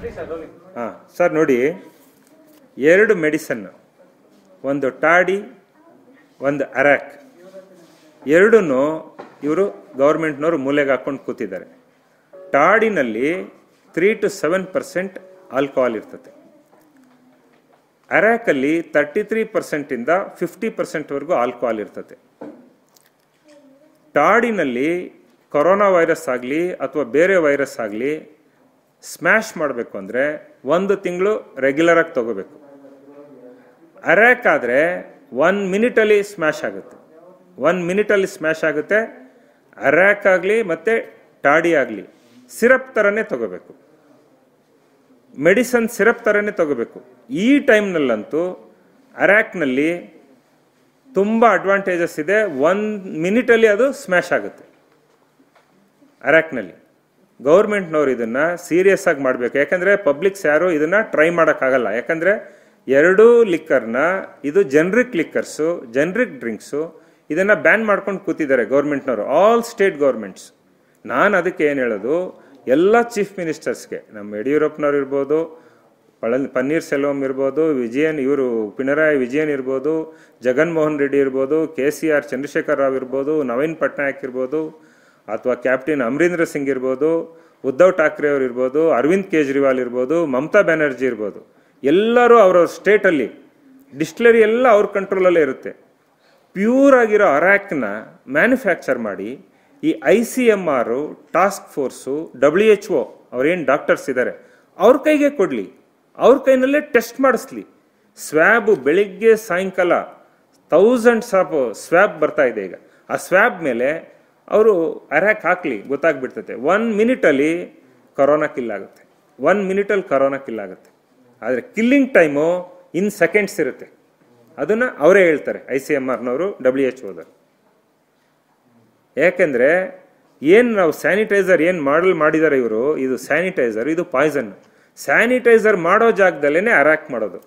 ಹಾಂ ಸರ್ ನೋಡಿ ಎರಡು ಮೆಡಿಸನ್ ಒಂದು ಟಾಡಿ ಒಂದು ಅರ್ಯಾಕ್ ಎರಡೂ ಇವರು ಗೌರ್ಮೆಂಟ್ನವರು ಮೂಲೆಗೆ ಹಾಕೊಂಡು ಕೂತಿದ್ದಾರೆ ಟಾಡಿನಲ್ಲಿ three to seven percent alcohol ಇರ್ತದೆ ಅರ್ಯಾಕಲ್ಲಿ ತರ್ಟಿ ತ್ರೀ ಪರ್ಸೆಂಟಿಂದ ಫಿಫ್ಟಿ ಪರ್ಸೆಂಟ್ವರೆಗೂ ಆಲ್ಕೋಹಾಲ್ ಇರ್ತದೆ ಟಾಡಿನಲ್ಲಿ ಕೊರೋನಾ ವೈರಸ್ ಆಗಲಿ ಅಥವಾ ಬೇರೆ ವೈರಸ್ ಆಗಲಿ ಸ್ಮ್ಯಾಶ್ ಮಾಡಬೇಕು ಅಂದರೆ ಒಂದು ತಿಂಗಳು ರೆಗ್ಯುಲರ್ ಆಗಿ ತಗೋಬೇಕು ಅರ್ಯಾಕ್ ಆದರೆ ಒನ್ ಮಿನಿಟಲ್ಲಿ ಸ್ಮ್ಯಾಶ್ ಆಗುತ್ತೆ ಒನ್ ಮಿನಿಟಲ್ಲಿ ಸ್ಮ್ಯಾಶ್ ಆಗುತ್ತೆ ಅರ್ಯಾಕ್ ಆಗಲಿ ಮತ್ತು ಟಾಡಿ ಆಗಲಿ ಸಿರಪ್ ಥರನೇ ತಗೋಬೇಕು ಮೆಡಿಸನ್ ಸಿರಪ್ ಥರನೇ ತಗೋಬೇಕು ಈ ಟೈಮ್ನಲ್ಲಂತೂ ಅರ್ಯಾಕ್ನಲ್ಲಿ ತುಂಬ ಅಡ್ವಾಂಟೇಜಸ್ ಇದೆ ಒನ್ ಮಿನಿಟಲ್ಲಿ ಅದು ಸ್ಮ್ಯಾಶ್ ಆಗುತ್ತೆ ಅರ್ಯಾಕ್ನಲ್ಲಿ ಗೌರ್ಮೆಂಟ್ನವ್ರು ಇದನ್ನ ಸೀರಿಯಸ್ ಆಗಿ ಮಾಡಬೇಕು ಯಾಕಂದ್ರೆ ಪಬ್ಲಿಕ್ಸ್ ಯಾರು ಇದನ್ನ ಟ್ರೈ ಮಾಡೋಕ್ಕಾಗಲ್ಲ ಯಾಕಂದ್ರೆ ಎರಡೂ ಲಿಕ್ಕರ್ನ ಇದು ಜನ್ರಿಕ್ ಲಿಕ್ಕರ್ಸು ಜನ್ರಿಕ್ ಡ್ರಿಂಕ್ಸು ಇದನ್ನ ಬ್ಯಾನ್ ಮಾಡ್ಕೊಂಡು ಕೂತಿದ್ದಾರೆ ಗೌರ್ಮೆಂಟ್ನವರು ಆಲ್ ಸ್ಟೇಟ್ ಗೌರ್ಮೆಂಟ್ಸ್ ನಾನು ಅದಕ್ಕೆ ಏನು ಹೇಳೋದು ಎಲ್ಲ ಚೀಫ್ ಮಿನಿಸ್ಟರ್ಸ್ಗೆ ನಮ್ಮ ಯಡಿಯೂರಪ್ಪನವ್ರು ಇರ್ಬೋದು ಪಳಲ್ ಪನ್ನೀರ್ ಸೆಲ್ವಂ ಇರ್ಬೋದು ವಿಜಯನ್ ಇವರು ಪಿಣರಾಯಿ ವಿಜಯನ್ ಇರ್ಬೋದು ಜಗನ್ಮೋಹನ್ ರೆಡ್ಡಿ ಇರ್ಬೋದು K C R Chandrashekar Rao ಇರ್ಬೋದು ನವೀನ್ ಪಟ್ನಾಯಕ್ ಇರ್ಬೋದು ಅಥವಾ ಕ್ಯಾಪ್ಟನ್ ಅಮರೀಂದ್ರ ಸಿಂಗ್ ಇರ್ಬೋದು ಉದ್ಧವ್ ಠಾಕ್ರೆ ಅವರು ಇರ್ಬೋದು ಅರವಿಂದ್ ಕೇಜ್ರಿವಾಲ್ ಇರ್ಬೋದು ಮಮತಾ ಬ್ಯಾನರ್ಜಿ ಇರ್ಬೋದು ಎಲ್ಲರೂ ಅವರವ್ರ ಸ್ಟೇಟಲ್ಲಿ ಡಿಸ್ಟಿಲರಿ ಎಲ್ಲ ಅವ್ರ ಕಂಟ್ರೋಲಲ್ಲೇ ಇರುತ್ತೆ ಪ್ಯೂರ್ ಆಗಿರೋ ಅರ್ಯಾಕ್ನ ಮ್ಯಾನುಫ್ಯಾಕ್ಚರ್ ಮಾಡಿ ಈ I C M R task force W H O ಅವ್ರೇನು ಡಾಕ್ಟರ್ಸ್ ಇದ್ದಾರೆ ಅವ್ರ ಕೈಗೆ ಕೊಡಲಿ ಅವ್ರ ಕೈನಲ್ಲೇ ಟೆಸ್ಟ್ ಮಾಡಿಸ್ಲಿ ಸ್ವ್ಯಾಬ್ ಬೆಳಿಗ್ಗೆ ಸಾಯಂಕಾಲ ಥೌಸಂಡ್ಸ್ ಆಫ್ ಸ್ವ್ಯಾಬ್ ಬರ್ತಾ ಇದೆ ಈಗ ಆ ಸ್ವ್ಯಾಬ್ ಮೇಲೆ ಅವರು ಅರ್ಯಾಕ್ ಹಾಕ್ಲಿ ಗೊತ್ತಾಗ್ಬಿಡ್ತತೆ ಒನ್ ಮಿನಿಟಲ್ಲಿ ಕೊರೋನಾ ಕಿಲ್ ಆಗುತ್ತೆ ಒನ್ ಮಿನಿಟಲ್ಲಿ ಕೊರೋನಾ ಕಿಲ್ ಆಗುತ್ತೆ ಆದರೆ ಕಿಲ್ಲಿಂಗ್ ಟೈಮು ಇನ್ ಸೆಕೆಂಡ್ಸ್ ಇರುತ್ತೆ ಅದನ್ನ ಅವರೇ ಹೇಳ್ತಾರೆ ಐ ಸಿ ಎಮ್ ಆರ್ನವರು ಡಬ್ಲ್ಯೂ ಎಚ್ ಓದರ್ ಯಾಕೆಂದ್ರೆ ಏನು ನಾವು ಸ್ಯಾನಿಟೈಸರ್ ಏನು ಮಾಡಲ್ ಮಾಡಿದ್ದಾರೆ ಇವರು ಇದು ಸ್ಯಾನಿಟೈಸರ್ ಇದು ಪಾಯ್ಸನ್ ಸ್ಯಾನಿಟೈಸರ್ ಮಾಡೋ ಜಾಗದಲ್ಲೇ ಅರ್ಯಾಕ್ ಮಾಡೋದು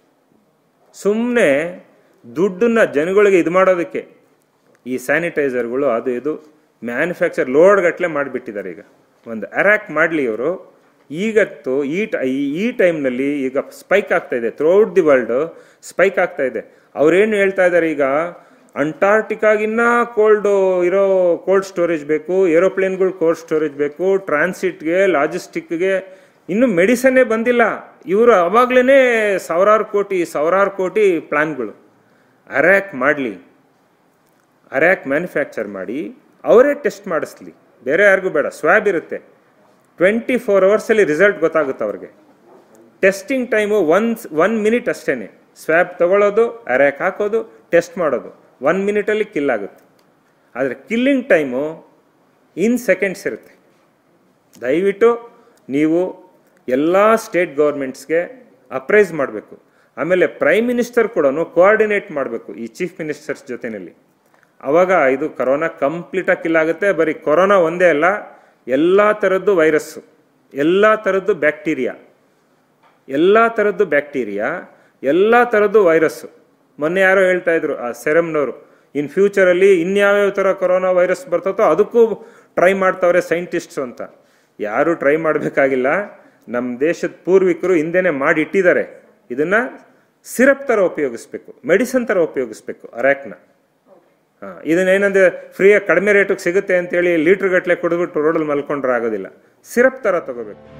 ಸುಮ್ಮನೆ ದುಡ್ಡನ್ನ ಜನಗಳಿಗೆ ಇದು ಮಾಡೋದಕ್ಕೆ ಈ ಸ್ಯಾನಿಟೈಸರ್ಗಳು ಅದು ಇದು ಮ್ಯಾನುಫ್ಯಾಕ್ಚರ್ ಲೋಡ್ ಗಟ್ಟಲೆ ಮಾಡಿಬಿಟ್ಟಿದ್ದಾರೆ ಈಗ ಒಂದು ಅರ್ಯಾಕ್ ಮಾಡಲಿ ಇವರು ಈಗತ್ತು ಈ ಟ- ಈ- ಈ ಟೈಮ್ನಲ್ಲಿ ಈಗ ಸ್ಪೈಕ್ ಆಗ್ತಾ ಇದೆ ಥ್ರೂಔಟ್ ದಿ ವರ್ಲ್ಡ್ ಸ್ಪೈಕ್ ಆಗ್ತಾ ಇದೆ ಅವ್ರೇನು ಹೇಳ್ತಾ ಇದ್ದಾರೆ ಈಗ ಅಂಟಾರ್ಟಿಕಾಗಿನ್ನ ಕೋಲ್ಡ್ ಇರೋ ಕೋಲ್ಡ್ ಸ್ಟೋರೇಜ್ ಬೇಕು ಏರೋಪ್ಲೇನ್ಗಳು ಕೋಲ್ಡ್ ಸ್ಟೋರೇಜ್ ಬೇಕು ಟ್ರಾನ್ಸಿಟ್ಗೆ ಲಾಜಿಸ್ಟಿಕ್ಗೆ ಇನ್ನು ಮೆಡಿಸನ್ನೇ ಬಂದಿಲ್ಲ ಇವರು ಅವಾಗ್ಲೇ ಸಾವಿರಾರು ಕೋಟಿ ಸಾವಿರಾರು ಕೋಟಿ ಪ್ಲಾನ್ಗಳು ಅರ್ಯಾಕ್ ಮಾಡಲಿ ಅರ್ಯಾಕ್ ಮ್ಯಾನುಫ್ಯಾಕ್ಚರ್ ಮಾಡಿ ಅವರೇ ಟೆಸ್ಟ್ ಮಾಡಿಸ್ಲಿ ಬೇರೆ ಯಾರಿಗೂ ಬೇಡ ಸ್ವ್ಯಾಬ್ ಇರುತ್ತೆ ಟ್ವೆಂಟಿ ಫೋರ್ ಅವರ್ಸಲ್ಲಿ ರಿಸಲ್ಟ್ ಗೊತ್ತಾಗುತ್ತೆ ಅವ್ರಿಗೆ testing time one one minute ಅಷ್ಟೇ ಸ್ವ್ಯಾಬ್ ತಗೊಳ್ಳೋದು ಅರ್ಯಾಕ್ ಹಾಕೋದು ಟೆಸ್ಟ್ ಮಾಡೋದು ಒನ್ ಮಿನಿಟಲ್ಲಿ ಕಿಲ್ ಆಗುತ್ತೆ ಆದರೆ ಕಿಲ್ಲಿಂಗ್ ಟೈಮು ಇನ್ ಸೆಕೆಂಡ್ಸ್ ಇರುತ್ತೆ ದಯವಿಟ್ಟು ನೀವು ಎಲ್ಲ ಸ್ಟೇಟ್ ಗೌರ್ಮೆಂಟ್ಸ್ಗೆ ಅಪ್ರೈಸ್ ಮಾಡಬೇಕು ಆಮೇಲೆ ಪ್ರೈಮ್ ಮಿನಿಸ್ಟರ್ ಕೂಡ ಕೋಆರ್ಡಿನೇಟ್ ಮಾಡಬೇಕು ಈ ಚೀಫ್ ಮಿನಿಸ್ಟರ್ಸ್ ಜೊತೆಯಲ್ಲಿ ಅವಾಗ ಇದು ಕೊರೋನಾ ಕಂಪ್ಲೀಟಾಗಿ ಕಿಲ್ ಆಗುತ್ತೆ ಬರೀ ಕೊರೋನಾ ಒಂದೇ ಅಲ್ಲ ಎಲ್ಲ ಥರದ್ದು ವೈರಸ್ಸು ಎಲ್ಲ ಥರದ್ದು ಬ್ಯಾಕ್ಟೀರಿಯಾ ಎಲ್ಲ ಥರದ್ದು ಬ್ಯಾಕ್ಟೀರಿಯಾ ಎಲ್ಲ ಥರದ್ದು ವೈರಸ್ಸು ಮೊನ್ನೆ ಯಾರೋ ಹೇಳ್ತಾ ಇದ್ರು ಆ ಸೆರಮ್ನವರು ಇನ್ ಫ್ಯೂಚರಲ್ಲಿ ಇನ್ಯಾವ್ಯಾವ ಥರ ಕೊರೋನಾ ವೈರಸ್ ಬರ್ತದೋ ಅದಕ್ಕೂ ಟ್ರೈ ಮಾಡ್ತಾವ್ರೆ ಸೈಂಟಿಸ್ಟ್ಸ್ ಅಂತ ಯಾರು ಟ್ರೈ ಮಾಡಬೇಕಾಗಿಲ್ಲ ನಮ್ಮ ದೇಶದ ಪೂರ್ವಿಕರು ಹಿಂದೆನೆ ಮಾಡಿ ಇಟ್ಟಿದ್ದಾರೆ ಇದನ್ನ ಸಿರಪ್ ಥರ ಉಪಯೋಗಿಸ್ಬೇಕು ಮೆಡಿಸನ್ ಥರ ಉಪಯೋಗಿಸ್ಬೇಕು ಅರ್ಯಾಕ್ನ ಹಾಂ ಇದನ್ನೇನಂದ್ರೆ ಫ್ರೀಯಾಗಿ ಕಡಿಮೆ ರೇಟಿಗೆ ಸಿಗುತ್ತೆ ಅಂತೇಳಿ ಲೀಟ್ರ್ ಗಟ್ಟಲೆ ಕುಡಿದ್ಬಿಟ್ಟು ರೋಡಲ್ಲಿ ಮಲ್ಕೊಂಡ್ರೆ ಆಗೋದಿಲ್ಲ ಸಿರಪ್ ಥರ ತಗೋಬೇಕು